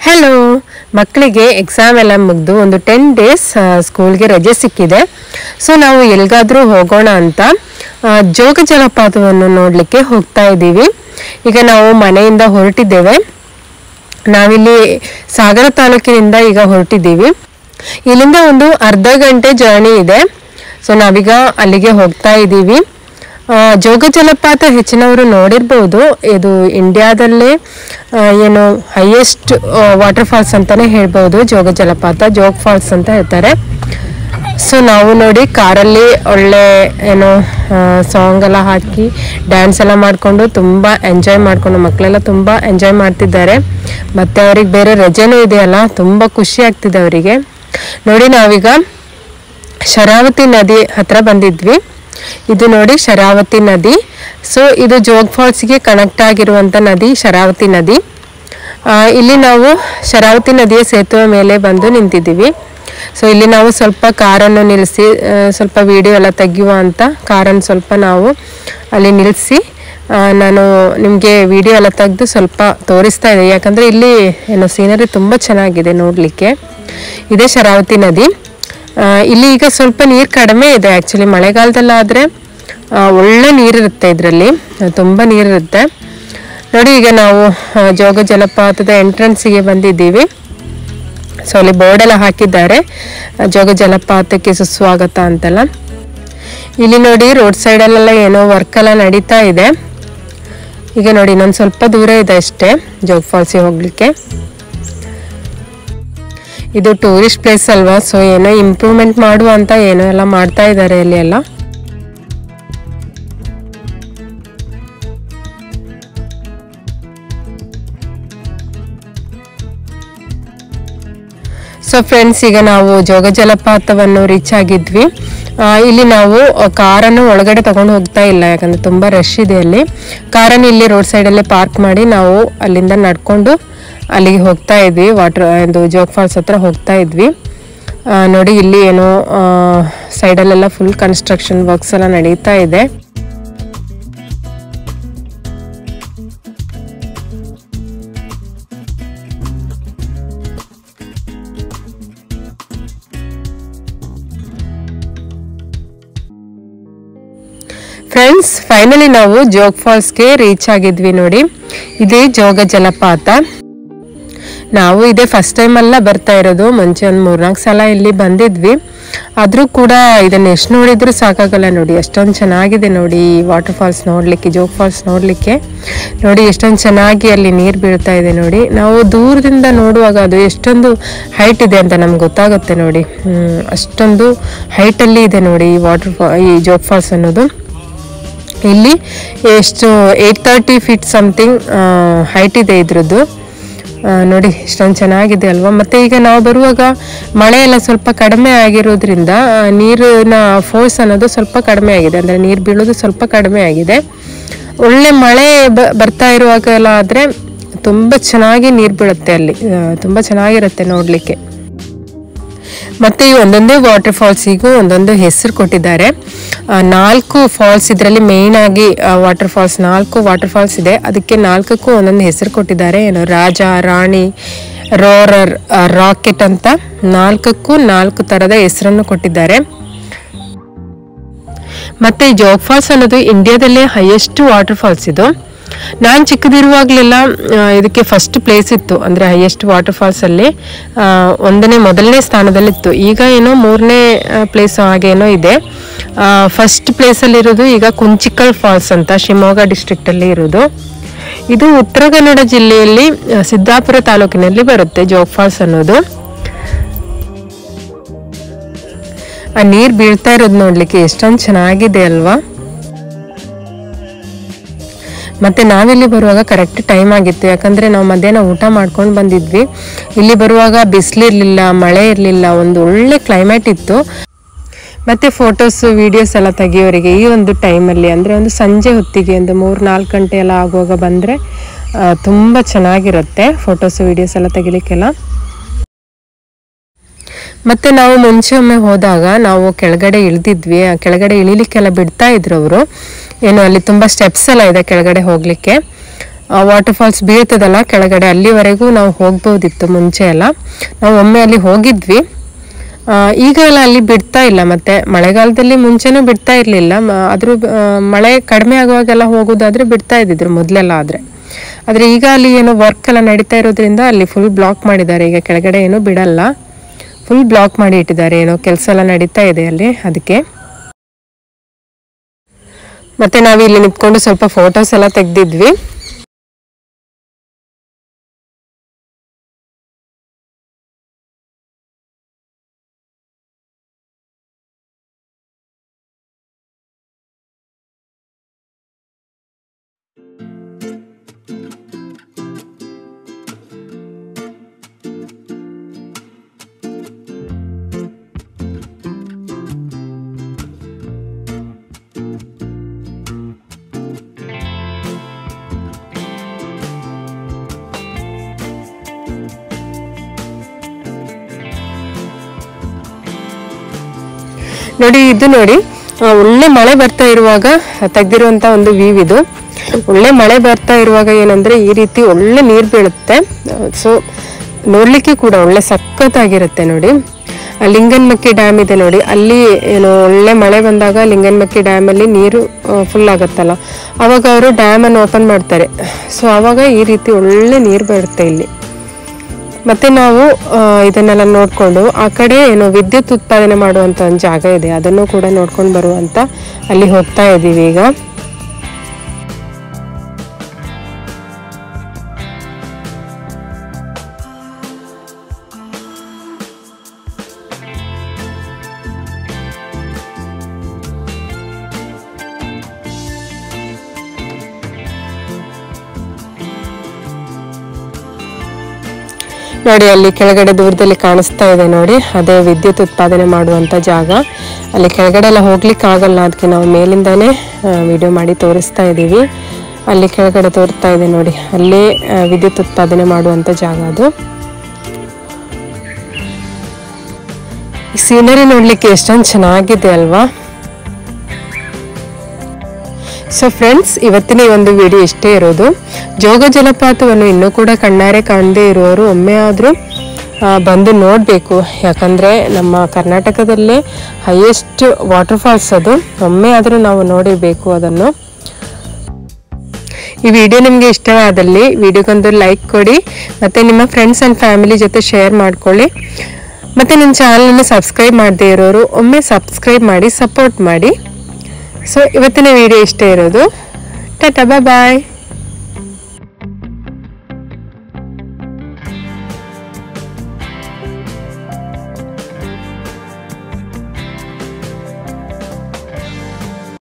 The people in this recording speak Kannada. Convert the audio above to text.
ಹಲೋ ಮಕ್ಕಳಿಗೆ ಎಕ್ಸಾಮ್ ಎಲ್ಲ ಮುಗಿದು ಒಂದು ಟೆನ್ ಡೇಸ್ ಸ್ಕೂಲ್ಗೆ ರಜೆ ಸಿಕ್ಕಿದೆ ಸೊ ನಾವು ಎಲ್ಲಿಗಾದ್ರೂ ಹೋಗೋಣ ಅಂತ ಆ, ಜೋಗ ಜಲಪಾತವನ್ನು ನೋಡಲಿಕ್ಕೆ ಹೋಗ್ತಾ ಇದ್ದೀವಿ ಈಗ ನಾವು ಮನೆಯಿಂದ ಹೊರಟಿದ್ದೇವೆ ನಾವಿಲ್ಲಿ ಸಾಗರ ತಾಲೂಕಿನಿಂದ ಈಗ ಹೊರಟಿದ್ದೀವಿ ಇಲ್ಲಿಂದ ಒಂದು ಅರ್ಧ ಗಂಟೆ ಜರ್ನಿ ಇದೆ ಸೊ ನಾವೀಗ ಅಲ್ಲಿಗೆ ಹೋಗ್ತಾ ಇದ್ದೀವಿ ಆ, ಜೋಗ ಜಲಪಾತ ಹೆಚ್ಚಿನವರು ನೋಡಿರ್ಬೋದು ಇದು ಇಂಡಿಯಾದಲ್ಲೇ ಆ, ಏನು ಹೈಯೆಸ್ಟ್ ವಾಟರ್ ಫಾಲ್ಸ್ ಅಂತಾನೆ ಹೇಳ್ಬೋದು ಜೋಗ ಜಲಪಾತ ಜೋಗ್ ಫಾಲ್ಸ್ ಅಂತ ಹೇಳ್ತಾರೆ ಸೊ ನಾವು ನೋಡಿ ಕಾರಲ್ಲಿ ಒಳ್ಳೆ ಏನು ಸಾಂಗ್ ಎಲ್ಲ ಹಾಕಿ ಡ್ಯಾನ್ಸ್ ಎಲ್ಲ ಮಾಡಿಕೊಂಡು ತುಂಬ ಎಂಜಾಯ್ ಮಾಡಿಕೊಂಡು ಮಕ್ಕಳೆಲ್ಲ ತುಂಬ ಎಂಜಾಯ್ ಮಾಡ್ತಿದ್ದಾರೆ ಮತ್ತು ಅವ್ರಿಗೆ ಬೇರೆ ರಜೆನೂ ಇದೆಯಲ್ಲ ತುಂಬ ಖುಷಿ ಆಗ್ತಿದೆ ಅವರಿಗೆ ನೋಡಿ ನಾವೀಗ ಶರಾವತಿ ನದಿ ಹತ್ರ ಬಂದಿದ್ವಿ ಇದು ನೋಡಿ ಶರಾವತಿ ನದಿ ಸೊ ಇದು ಜೋಗ್ ಫಾಲ್ಸ್ಗೆ ಕನೆಕ್ಟ್ ಆಗಿರುವಂಥ ನದಿ ಶರಾವತಿ ನದಿ ಆ, ಇಲ್ಲಿ ನಾವು ಶರಾವತಿ ನದಿಯ ಸೇತುವೆ ಮೇಲೆ ಬಂದು ನಿಂತಿದ್ದೀವಿ ಸೊ ಇಲ್ಲಿ ನಾವು ಸ್ವಲ್ಪ ಕಾರನ್ನು ನಿಲ್ಲಿಸಿ ಆ, ಸ್ವಲ್ಪ ವಿಡಿಯೋ ಎಲ್ಲ ತೆಗೆಯುವ ಅಂತ ಕಾರನ್ನು ಸ್ವಲ್ಪ ನಾವು ಅಲ್ಲಿ ನಿಲ್ಲಿಸಿ ಆ, ನಾನು ನಿಮಗೆ ವಿಡಿಯೋ ಎಲ್ಲ ತೆಗೆದು ಸ್ವಲ್ಪ ತೋರಿಸ್ತಾ ಇದ್ದೆ ಯಾಕಂದರೆ ಇಲ್ಲಿ ಏನು ಸೀನರಿ ತುಂಬ ಚೆನ್ನಾಗಿದೆ ನೋಡಲಿಕ್ಕೆ ಇದೇ ಶರಾವತಿ ನದಿ ಆ, ಇಲ್ಲಿ ಈಗ ಸ್ವಲ್ಪ ನೀರು ಕಡಿಮೆ ಇದೆ ಆ್ಯಕ್ಚುಲಿ ಮಳೆಗಾಲದಲ್ಲಾದರೆ ಒಳ್ಳೆ ನೀರಿರುತ್ತೆ ಇದರಲ್ಲಿ ತುಂಬ ನೀರಿರುತ್ತೆ ನೋಡಿ ಈಗ ನಾವು ಆ, ಜೋಗ ಜಲಪಾತದ ಎಂಟ್ರೆನ್ಸಿಗೆ ಬಂದಿದ್ದೀವಿ ಸೊ ಅಲ್ಲಿ ಬೋರ್ಡ್ ಎಲ್ಲ ಹಾಕಿದ್ದಾರೆ ಆ, ಜೋಗ ಜಲಪಾತಕ್ಕೆ ಸುಸ್ವಾಗತ ಅಂತೆಲ್ಲ ಇಲ್ಲಿ ನೋಡಿ ರೋಡ್ ಸೈಡಲ್ಲೆಲ್ಲ ಏನೋ ವರ್ಕ್ ಎಲ್ಲ ನಡೀತಾ ಇದೆ ಈಗ ನೋಡಿ ಇನ್ನೊಂದು ಸ್ವಲ್ಪ ದೂರ ಇದೆ ಅಷ್ಟೇ ಜೋಗ್ ಫಾಲ್ಸಿಗೆ ಹೋಗ್ಲಿಕ್ಕೆ ಇದು ಟೂರಿಸ್ಟ್ ಪ್ಲೇಸ್ ಅಲ್ವಾ ಸೊ ಏನೋ ಇಂಪ್ರೂವ್ಮೆಂಟ್ ಮಾಡುವ ಅಂತ ಏನೋ ಎಲ್ಲ ಮಾಡ್ತಾ ಇದ್ದಾರೆ ಇಲ್ಲಿ ಎಲ್ಲ ಸೊ ಫ್ರೆಂಡ್ಸ್ ಈಗ ನಾವು ಜೋಗ ಜಲಪಾತವನ್ನು ರೀಚ್ ಆಗಿದ್ವಿ ಆ, ಇಲ್ಲಿ ನಾವು ಕಾರನ್ನು ಒಳಗಡೆ ತಗೊಂಡು ಹೋಗ್ತಾ ಇಲ್ಲ ಯಾಕಂದ್ರೆ ತುಂಬಾ ರಶ್ ಇದೆ ಅಲ್ಲಿ ಕಾರನ್ನು ಇಲ್ಲಿ ರೋಡ್ ಸೈಡಲ್ಲೇ ಪಾರ್ಕ್ ಮಾಡಿ ನಾವು ಅಲ್ಲಿಂದ ನಡ್ಕೊಂಡು ಅಲ್ಲಿಗೆ ಹೋಗ್ತಾ ಇದ್ವಿ ವಾಟರ್ ಇದು ಜೋಗ್ ಫಾಲ್ಸ್ ಹತ್ರ ಹೋಗ್ತಾ ಇದ್ವಿ ಆ, ನೋಡಿ ಇಲ್ಲಿ ಏನೋ ಸೈಡಲ್ಲೆಲ್ಲ ಫುಲ್ ಕನ್ಸ್ಟ್ರಕ್ಷನ್ ವರ್ಕ್ಸ್ ಎಲ್ಲ ನಡೀತಾ ಇದೆ ಫ್ರೆಂಡ್ಸ್ ಫೈನಲಿ ನಾವು ಜೋಗ್ ಫಾಲ್ಸ್ಗೆ ರೀಚ್ ಆಗಿದ್ವಿ ನೋಡಿ ಇದೇ ಜೋಗ ಜಲಪಾತ ನಾವು ಇದೇ ಫಸ್ಟ್ ಟೈಮ್ ಎಲ್ಲ ಬರ್ತಾ ಇರೋದು ಮುಂಚೆ ಒಂದು ಮೂರ್ನಾಲ್ಕು ಸಲ ಇಲ್ಲಿ ಬಂದಿದ್ವಿ ಆದರೂ ಕೂಡ ಇದನ್ನ ಎಷ್ಟು ನೋಡಿದ್ರು ಸಾಕಾಗಲ್ಲ ನೋಡಿ ಎಷ್ಟೊಂದು ಚೆನ್ನಾಗಿದೆ ನೋಡಿ ಈ ವಾಟರ್ ಫಾಲ್ಸ್ ನೋಡಲಿಕ್ಕೆ ಜೋಗ್ ಫಾಲ್ಸ್ ನೋಡಲಿಕ್ಕೆ ನೋಡಿ ಎಷ್ಟೊಂದು ಚೆನ್ನಾಗಿ ಅಲ್ಲಿ ನೀರು ಬೀಳ್ತಾ ಇದೆ ನೋಡಿ ನಾವು ದೂರದಿಂದ ನೋಡುವಾಗ ಅದು ಎಷ್ಟೊಂದು ಹೈಟ್ ಇದೆ ಅಂತ ನಮ್ಗೆ ಗೊತ್ತಾಗುತ್ತೆ ನೋಡಿ ಹ್ಮ್, ಅಷ್ಟೊಂದು ಹೈಟಲ್ಲಿ ಇದೆ ನೋಡಿ ಈ ವಾಟರ್ ಫಾ ಈ ಜೋಗ್ ಫಾಲ್ಸ್ ಅನ್ನೋದು ಇಲ್ಲಿ ಎಷ್ಟು eight thirty feet something height ಇದೆ ಇದ್ರದ್ದು ಆ, ನೋಡಿ ಇಷ್ಟೊಂದು ಚೆನ್ನಾಗಿದೆ ಅಲ್ವಾ ಮತ್ತೆ ಈಗ ನಾವು ಬರುವಾಗ ಮಳೆ ಎಲ್ಲ ಸ್ವಲ್ಪ ಕಡಿಮೆ ಆಗಿರೋದ್ರಿಂದ ಆ, ನೀರಿನ ಫೋರ್ಸ್ ಅನ್ನೋದು ಸ್ವಲ್ಪ ಕಡಿಮೆ ಆಗಿದೆ ಅಂದರೆ ನೀರು ಬೀಳೋದು ಸ್ವಲ್ಪ ಕಡಿಮೆ ಆಗಿದೆ ಒಳ್ಳೆ ಮಳೆ ಬ- ಬರ್ತಾ ಇರುವಾಗ ಎಲ್ಲ ಆದರೆ ತುಂಬ ಚೆನ್ನಾಗಿ ನೀರು ಬೀಳುತ್ತೆ ಅಲ್ಲಿ ಆ, ತುಂಬ ಚೆನ್ನಾಗಿರುತ್ತೆ ನೋಡಲಿಕ್ಕೆ ಮತ್ತೆ ಈ ಒಂದೊಂದೇ ವಾಟರ್ ಫಾಲ್ಸಿಗೂ ಒಂದೊಂದು ಹೆಸರು ಕೊಟ್ಟಿದ್ದಾರೆ ಆ, ನಾಲ್ಕು ಫಾಲ್ಸ್ ಇದರಲ್ಲಿ ಮೇಯ್ನ್ ಆಗಿ ವಾಟರ್ ಫಾಲ್ಸ್ ನಾಲ್ಕು ವಾಟರ್ ಫಾಲ್ಸ್ ಇದೆ ಅದಕ್ಕೆ ನಾಲ್ಕಕ್ಕೂ ಒಂದೊಂದು ಹೆಸರು ಕೊಟ್ಟಿದ್ದಾರೆ ಏನು ರಾಜ ರಾಣಿ ರೋರರ್ ರಾಕೆಟ್ ಅಂತ ನಾಲ್ಕಕ್ಕೂ ನಾಲ್ಕು ಥರದ ಹೆಸರನ್ನು ಕೊಟ್ಟಿದ್ದಾರೆ ಮತ್ತೆ ಈ ಜೋಗ್ ಫಾಲ್ಸ್ ಅನ್ನೋದು ಇಂಡಿಯಾದಲ್ಲೇ ಹೈಯೆಸ್ಟ್ ವಾಟರ್ ಫಾಲ್ಸ್ ಇದು ನಾನು ಚಿಕ್ಕದಿರುವಾಗಲೆಲ್ಲ ಆ, ಇದಕ್ಕೆ ಫಸ್ಟ್ ಪ್ಲೇಸ್ ಇತ್ತು ಅಂದರೆ ಹೈಯೆಸ್ಟ್ ವಾಟರ್ ಫಾಲ್ಸ್ ಅಲ್ಲಿ ಆ, ಒಂದನೇ ಮೊದಲನೇ ಸ್ಥಾನದಲ್ಲಿತ್ತು ಈಗ ಏನೋ ಮೂರನೇ ಪ್ಲೇಸ್ ಹಾಗೇನೋ ಇದೆ ಫಸ್ಟ್ ಪ್ಲೇಸಲ್ಲಿರೋದು ಈಗ ಕುಂಚಿಕಲ್ ಫಾಲ್ಸ್ ಅಂತ ಶಿವಮೊಗ್ಗ district ಅಲ್ಲಿ ಇರೋದು ಇದು ಉತ್ತರ ಕನ್ನಡ ಜಿಲ್ಲೆಯಲ್ಲಿ ಆ, ಸಿದ್ದಾಪುರ ತಾಲೂಕಿನಲ್ಲಿ ಬರುತ್ತೆ ಜೋಗ್ ಫಾಲ್ಸ್ ಅನ್ನೋದು ಆ ನೀರ್ ಬೀಳ್ತಾ ಇರೋದು ನೋಡ್ಲಿಕ್ಕೆ ಎಷ್ಟೊಂದು ಚೆನ್ನಾಗಿದೆ ಅಲ್ವಾ ಮತ್ತೆ ನಾವಿಲ್ಲಿ ಬರುವಾಗ ಕರೆಕ್ಟ್ ಟೈಮ್ ಆಗಿತ್ತು ಯಾಕಂದ್ರೆ ನಾವು ಮಧ್ಯಾಹ್ನ ಊಟ ಮಾಡ್ಕೊಂಡು ಬಂದಿದ್ವಿ ಇಲ್ಲಿ ಬರುವಾಗ ಬಿಸಿಲಿರ್ಲಿಲ್ಲ ಮಳೆ ಇರಲಿಲ್ಲ ಒಂದು ಒಳ್ಳೆ ಕ್ಲೈಮೇಟ್ ಇತ್ತು ಮತ್ತೆ ಫೋಟೋಸ್ ವಿಡಿಯೋಸ್ ಎಲ್ಲ ತೆಗಿಯೋರಿಗೆ ಈ ಒಂದು ಟೈಮಲ್ಲಿ ಅಂದರೆ ಒಂದು ಸಂಜೆ ಹೊತ್ತಿಗೆ ಒಂದು ಮೂರು ನಾಲ್ಕು ಗಂಟೆ ಎಲ್ಲ ಆಗುವಾಗ ಬಂದರೆ ತುಂಬ ಚೆನ್ನಾಗಿರುತ್ತೆ ಫೋಟೋಸ್ ವಿಡಿಯೋಸ್ ಎಲ್ಲ ತೆಗಿಲಿಕ್ಕೆಲ್ಲ ಮತ್ತೆ ನಾವು ಮುಂಚೆ ಒಮ್ಮೆ ಹೋದಾಗ ನಾವು ಕೆಳಗಡೆ ಇಳಿದಿದ್ವಿ ಆ ಕೆಳಗಡೆ ಇಳಿಲಿಕ್ಕೆಲ್ಲ ಬಿಡ್ತಾ ಇದ್ರು ಅವರು ಏನು ಅಲ್ಲಿ ತುಂಬ ಸ್ಟೆಪ್ಸ್ ಎಲ್ಲ ಇದೆ ಕೆಳಗಡೆ ಹೋಗ್ಲಿಕ್ಕೆ ವಾಟರ್ ಫಾಲ್ಸ್ ಬೀಳ್ತದಲ್ಲ ಕೆಳಗಡೆ ಅಲ್ಲಿವರೆಗೂ ನಾವು ಹೋಗ್ಬೋದಿತ್ತು ಮುಂಚೆ ಎಲ್ಲ ನಾವು ಒಮ್ಮೆ ಅಲ್ಲಿ ಹೋಗಿದ್ವಿ ಆ, ಈಗ ಎಲ್ಲ ಅಲ್ಲಿ ಬಿಡ್ತಾ ಇಲ್ಲ ಮತ್ತೆ ಮಳೆಗಾಲದಲ್ಲಿ ಮುಂಚೆನೂ ಬಿಡ್ತಾ ಇರಲಿಲ್ಲ ಆದರೂ ಮಳೆ ಕಡಿಮೆ ಆಗುವಾಗೆಲ್ಲ ಹೋಗೋದಾದ್ರೆ ಬಿಡ್ತಾ ಇದ್ದಿದ್ರು ಮೊದಲೆಲ್ಲ ಆದರೆ ಆದರೆ ಈಗ ಅಲ್ಲಿ ಏನೋ ವರ್ಕ್ ಎಲ್ಲ ನಡೀತಾ ಇರೋದ್ರಿಂದ ಅಲ್ಲಿ ಫುಲ್ ಬ್ಲಾಕ್ ಮಾಡಿದ್ದಾರೆ ಈಗ ಕೆಳಗಡೆ ಏನೂ ಬಿಡಲ್ಲ ಫುಲ್ ಬ್ಲಾಕ್ ಮಾಡಿ ಇಟ್ಟಿದ್ದಾರೆ ಏನೋ ಕೆಲಸ ಎಲ್ಲ ನಡೀತಾ ಇದೆ ಅಲ್ಲಿ ಅದಕ್ಕೆ ಮತ್ತೆ ನಾವು ಇಲ್ಲಿ ನಿಂತ್ಕೊಂಡು ಸ್ವಲ್ಪ ಫೋಟೋಸ್ ಎಲ್ಲ ತೆಗ್ದಿದ್ವಿ ನೋಡಿ ಇದು ನೋಡಿ ಆ, ಒಳ್ಳೆ ಮಳೆ ಬರ್ತಾ ಇರುವಾಗ ತೆಗ್ದಿರುವಂತ ಒಂದು ವ್ಯೂ ಇದು ಒಳ್ಳೆ ಮಳೆ ಬರ್ತಾ ಇರುವಾಗ ಏನಂದ್ರೆ ಈ ರೀತಿ ಒಳ್ಳೆ ನೀರು ಬೀಳುತ್ತೆ ಸೊ ನೋಡ್ಲಿಕ್ಕೆ ಕೂಡ ಒಳ್ಳೆ ಸಖತ್ತಾಗಿರುತ್ತೆ ನೋಡಿ ಆ ಲಿಂಗನ್ಮಕ್ಕಿ ಡ್ಯಾಮ್ ಇದೆ ನೋಡಿ ಅಲ್ಲಿ ಏನು ಒಳ್ಳೆ ಮಳೆ ಬಂದಾಗ ಲಿಂಗನ್ಮಕ್ಕಿ ಡ್ಯಾಮ್ ಅಲ್ಲಿ ನೀರು ಫುಲ್ ಆಗುತ್ತಲ್ಲ ಅವಾಗ ಅವರು ಡ್ಯಾಮ್ ಅನ್ನು ಓಪನ್ ಮಾಡ್ತಾರೆ ಸೊ ಅವಾಗ ಈ ರೀತಿ ಒಳ್ಳೆ ನೀರು ಬರುತ್ತೆ ಇಲ್ಲಿ ಮತ್ತೆ ನಾವು ಆ, ಇದನ್ನೆಲ್ಲ ನೋಡ್ಕೊಂಡು ಆ ಕಡೆ ಏನು ವಿದ್ಯುತ್ ಉತ್ಪಾದನೆ ಮಾಡುವಂತ ಒಂದು ಜಾಗ ಇದೆ ಅದನ್ನು ಕೂಡ ನೋಡ್ಕೊಂಡು ಬರುವಂತ ಅಲ್ಲಿ ಹೋಗ್ತಾ ಇದ್ದೀವಿ ಈಗ ನೋಡಿ ಅಲ್ಲಿ ಕೆಳಗಡೆ ದೂರದಲ್ಲಿ ಕಾಣಿಸ್ತಾ ಇದೆ ನೋಡಿ ಅದೇ ವಿದ್ಯುತ್ ಉತ್ಪಾದನೆ ಮಾಡುವಂತ ಜಾಗ ಅಲ್ಲಿ ಕೆಳಗಡೆ ಎಲ್ಲ ಹೋಗ್ಲಿಕ್ಕೆ ಆಗಲ್ಲ ಅದಕ್ಕೆ ನಾವು ಮೇಲಿಂದಾನೇ ವಿಡಿಯೋ ಮಾಡಿ ತೋರಿಸ್ತಾ ಇದ್ದೀವಿ ಅಲ್ಲಿ ಕೆಳಗಡೆ ತೋರ್ತಾ ಇದೆ ನೋಡಿ ಅಲ್ಲೇ ಆ, ವಿದ್ಯುತ್ ಉತ್ಪಾದನೆ ಮಾಡುವಂತ ಜಾಗ ಅದು ಈ ಸೀನರಿ ನೋಡ್ಲಿಕ್ಕೆ ಎಷ್ಟೊಂದು ಚೆನ್ನಾಗಿದೆ ಅಲ್ವಾ ಸೊ ಫ್ರೆಂಡ್ಸ್ ಇವತ್ತಿನ ಈ ಒಂದು ವಿಡಿಯೋ ಇಷ್ಟೇ ಇರೋದು ಜೋಗ ಜಲಪಾತವನ್ನು ಇನ್ನೂ ಕೂಡ ಕಣ್ಣಾರೆ ಕಾಣದೇ ಇರುವವರು ಒಮ್ಮೆ ಆದರೂ ಬಂದು ನೋಡಬೇಕು ಯಾಕಂದರೆ ನಮ್ಮ ಕರ್ನಾಟಕದಲ್ಲೇ ಹೈಯೆಸ್ಟ್ ವಾಟರ್ ಫಾಲ್ಸ್ ಅದು ಒಮ್ಮೆ ಆದರೂ ನಾವು ನೋಡಿಬೇಕು ಅದನ್ನು ಈ ವಿಡಿಯೋ ನಿಮಗೆ ಇಷ್ಟವಾದಲ್ಲಿ ವಿಡಿಯೋಗೊಂದು ಲೈಕ್ ಕೊಡಿ ಮತ್ತು ನಿಮ್ಮ ಫ್ರೆಂಡ್ಸ್ ಆ್ಯಂಡ್ ಫ್ಯಾಮಿಲಿ ಜೊತೆ ಶೇರ್ ಮಾಡ್ಕೊಳ್ಳಿ ಮತ್ತು ನನ್ನ ಚಾನಲನ್ನು ಸಬ್ಸ್ಕ್ರೈಬ್ ಮಾಡದೇ ಇರೋರು ಒಮ್ಮೆ ಸಬ್ಸ್ಕ್ರೈಬ್ ಮಾಡಿ ಸಪೋರ್ಟ್ ಮಾಡಿ ಸೊ ಇವತ್ತಿನ ವಿಡಿಯೋ ಇಷ್ಟೇ ಇರೋದು ಟಾಟಾ ಬಾಯ್